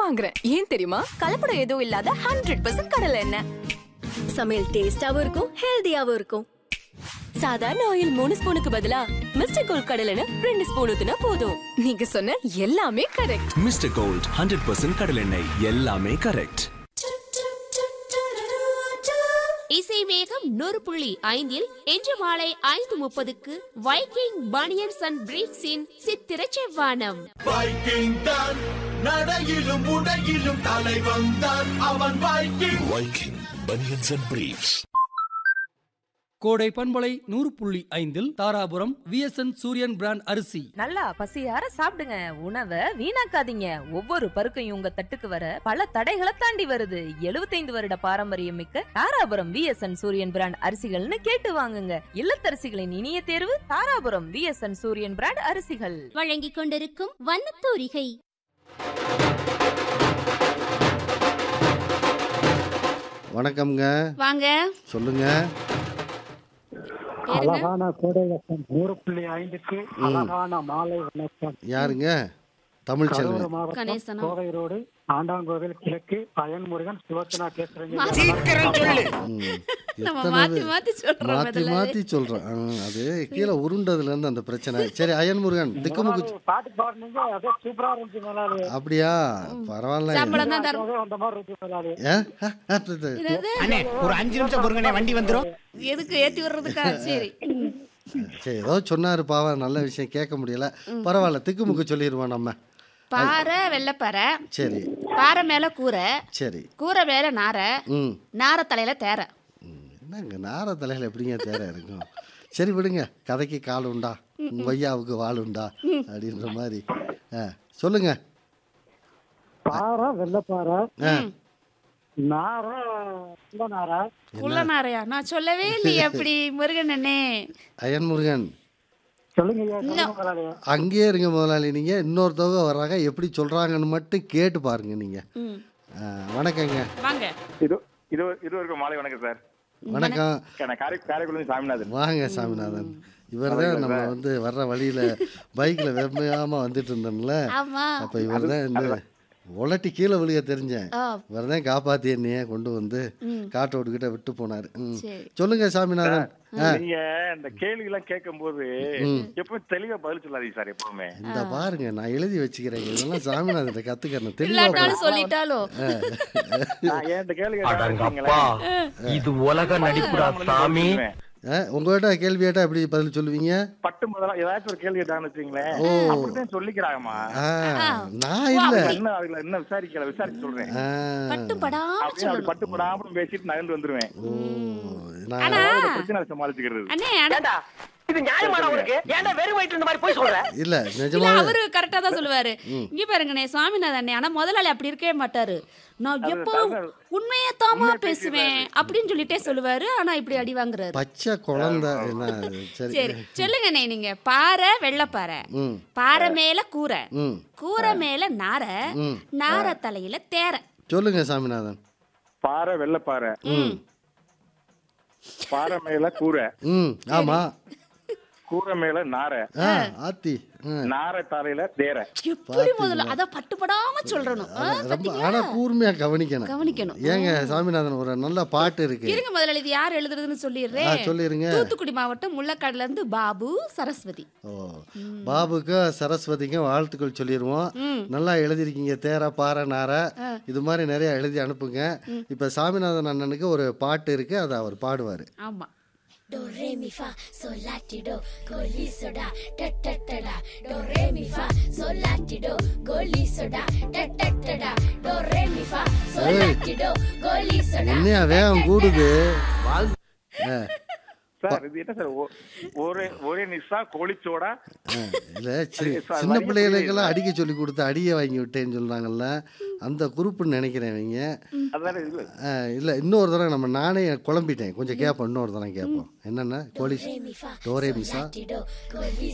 வாங்குறேன் ஏன் தெரியுமா கலப்படம் எதுவும் இல்லாத ஹண்ட்ரட் பர்சன்ட் கடலை எண்ணெய் சமையல் டேஸ்டாவும் இருக்கும் ஹெல்தியாவும் இருக்கும் சாதாரண ஆயில் மூணு ஸ்பூனுக்கு பதிலா மிஸ்டர் கோல்ட் கடலைன்னு ரெண்டு ஸ்பூன் ஊத்துனா போதும் நீங்க சொன்ன எல்லாமே correct mister gold hundred percent கடலெண்ணெய் எல்லாமே கரெக்ட் இசை வேகம் நூறு புள்ளி ஐந்தில் இன்று மாலை ஐந்து முப்பதுக்கு வைக்கிங் பனியன்ஸ் அண்ட் பிரீஃப்ஸின் சித்திர செவ்வானம் வைக்கிங் தான் நடையிலும் உடையிலும் தலைவன் தான் அவன் Viking Viking banians and briefs கோடை பண்பலை நூறு புள்ளி ஐந்தில் தாராபுரம் விஎஸ்என் சூரியன் பிராண்ட் அரிசி நல்லா பசியார சாப்பிடுங்க உணவை வீணாக்காதீங்க ஒவ்வொரு பருக்கையும் உங்க தட்டுக்கு வர பல தடைகளை தாண்டி வருது 75 வருட பாரம்பரியம் மிக்க தாராபுரம் விஎஸ்என் சூரியன் பிராண்ட் அரிசிகள்னு கேட்டு வாங்குங்க இல்லத்தரசிகளின் இனிய தேர்வு தாராபுரம் விஎஸ்என் சூரியன் பிராண்ட் அரிசிகள் வழங்கிக் கொண்டிருக்கும் வண்ணத்தூரிகை வணக்கம்ங்க வாங்க சொல்லுங்க பேருங்க அழகான கோடை வசம் நூறு புள்ளி ஐந்துக்கு அழகான மாலை வணக்கம் யாருங்க தமிழ் கரூர் செல்வன் மாவட்டம் கணேசனா? கோவை ரோடு ஆண்டாங்கோவில் கிழக்கு அயன்முருகன் சிவசனா பேசுறேங்க ம். நம்ம எத்தனை மாத்தி இது? மாத்தி சொல்றோம் மாத்தி முதல்ல. மாத்தி சொல்றேன் ஆ, அது கீழே உருண்டதுல இருந்து அந்த பிரச்சனை சரி அயன்முருகன் திக்குமுக்கு முதலாளி பாட்டு பாடுனீங்க அதே சூப்பரா இருந்துச்சு முதலாளி அப்படியா பரவாயில்ல சம்பளம் தான் தரும் அதே அந்த மாதிரி இருக்கு முதலாளி ஏ? ஆ, ஆ, இது- இது. என்னது? அண்ணே ஒரு அஞ்சு நிமிஷம் பொறுங்கண்ணே வண்டி வந்துரும் எதுக்கு ஏத்தி விடுறதுக்கா சரி சரி ஏதோ சொன்னாரு பாவம் நல்ல விஷயம் கேட்க முடியல பரவாயில்ல திக்குமுக்கு சொல்லிடுவோம் நம்ம பாறை வெள்ளப்பாறை சரி பாறை மேல கூரை சரி கூரை மேல நாரை ம் நாரை தலையில தேரை ம், என்னங்க நார தலையில் எப்படிங்க தேர இருக்கும் சரி விடுங்க கதைக்கு கால் உண்டா உங்க ஐயாவுக்கு வாள் உண்டா அப்படின்ற மாதிரி ஆ சொல்லுங்க பாறை வெள்ளப்பாறை ஆ நார இந்த நார குள்ள நாரையா நான் சொல்லவே இல்லையே அப்படி முருகன் அண்ணே அயன்முருகன் சொல்லுங்க ஐயா, சொல்லுங்க முதலாளி அங்கேயே இருங்க முதலாளி நீங்கள் இன்னொருத்தவங்க வர்றாங்க எப்படி சொல்கிறாங்கன்னு மட்டும் கேட்டு பாருங்க நீங்கள் ம். வணக்கங்க வாங்க இது இது இருவருக்கும் மாலை வணக்கம் சார் வணக்கம் நான் காரை காரைக்குடி சாமிநாதன் வாங்க சாமிநாதன் இவர் தான் நம்ம வந்து வர்ற வழியில் பைக்கில் வெம்மையாமல் வந்துட்டு இருந்தோம்ல ஆமா அப்போ இவர் தான் இந்த உலட்டி கீழே விழுக தெரிஞ்சேன் ஆ, இவர் தான் காப்பாற்றி என்னைய கொண்டு வந்து காட்டோடுகிட்ட விட்டு போனார் ம் சரி சொல்லுங்க சாமிநாதன் ஆ நீங்க இந்த கேள்வி எல்லாம் கேட்கும் போது எப்பவும் தெளிவா பதில் சொல்லாதீங்க சார் எப்பவுமே இந்த பாருங்க நான் எழுதி வச்சுக்கிறேன் இதெல்லாம் சாமிநாதன் கற்றுக்கிறேன் தெளிவாக இல்லாட்டாலும் சொல்லிட்டாலும் நான் ஏன் இந்த கேள்வி கேட்டா இது உலக நடிப்புடா சாமி உங்கள்கிட்ட கேள்வி கேட்டால் எப்படி பதில் சொல்லுவீங்க பட்டு முதல்ல ஏதாச்சும் ஒரு கேள்வி கேட்டாங்கன்னு வச்சுங்களேன் ஓ. அப்படிதான் சொல்லிக்கிறாங்கம்மா ஆ நான் இல்லை என்ன அதுல என்ன விசாரிக்கல விசாரிச்சு சொல்றேன் ஆ பட்டு படாம அப்படியே அது பட்டு படாம பேசிட்டு நகர்ந்து வந்துருவேன் ஓ நான் அதாவது பிரச்சனை சமாளிச்சுக்கிறது அண்ணே அண்ணா இது நியாயமான உனக்கு ஏன்டா வெறும் வயிற்று இந்த மாதிரி போய் சொல்ற இல்லை இல்ல நிஜமா அவரு கரெக்டா தான் சொல்லுவாரு இங்க பாருங்கண்ணே சுவாமிநாதன் அண்ணே ஆனா முதலாளி அப்படி இருக்கவே மாட்டாரு நான் எப்போ உண்மையை தாமா பேசுவேன் அப்படின்னு சொல்லிட்டே சொல்லுவாரு ஆனா இப்படி அடி வாங்குறாரு பச்சை குழந்தை என்ன அது? சரி சரி சொல்லுங்கண்ணே நீங்க பாறை வெள்ளப்பாறை ம் பாறை மேல கூரை ம் கூரை மேல நாரை ம் நாரை தலையில தேரை சொல்லுங்க சாமிநாதன் பாறை வெள்ளப்பாறை பாறை மேல கூரை ம் ஆமா கூரை மேல நாரை ஆ ஆத்தி ம். நாரை தலையில தேரை எப்படி முதல்ல அத பட்டுப்படாம சொல்றணும் ஆ, ரொம்ப பாத்தீங்களா? ஆனா கூர்மையா கவனிக்கணும் கவனிக்கணும் ஏங்க சாமிநாதன் ஒரு நல்ல பாட்டு இருக்கு இருங்க முதல்ல இது யார் எழுதுறதுன்னு ஆ சொல்லிடுறேன் சொல்லிருங்க தூத்துக்குடி மாவட்டம் முள்ளக்காடுல இருந்து பாபு சரஸ்வதி ஓ பாபுக்கும் சரஸ்வதிக்கும் வாழ்த்துக்கள் சொல்லிடுவோம் ம். நல்லா எழுதிருக்கீங்க தேர பாறை நார இது மாதிரி நிறைய எழுதி அனுப்புங்க இப்ப சாமிநாதன் அண்ணனுக்கு ஒரு பாட்டு இருக்கு அதை அவர் பாடுவார் ஆமா Do re mi fa sol la ti do go li so da da da da da do re mi fa sol la ti do go li so da da da da da do re mi fa sol la ti do go li so da என்னையா வேகம் கூடுது ஆ, sir இது என்ன sir ஒ- ஒரே ஒரே நிசா கோழிச்சோடா ஆ, இல்ல C- அது சார், சின்ன வரிங்க பிள்ளைகளுக்கெல்லாம் அடிக்க சொல்லி கொடுத்து அடியை வாங்கி விட்டேன்னு சொல்றாங்கல்ல அந்த குரூப்புன்னு நினைக்கிறேன் இவங்க அதானே இது ஆ, இல்ல இன்னொரு தடவை நம்ம நானே குழம்பிட்டேன் கொஞ்சம் கேட்போம் இன்னொரு தடவை கேட்போம் என்னென்ன கோழி re mi fa டோரே Misa ti do go li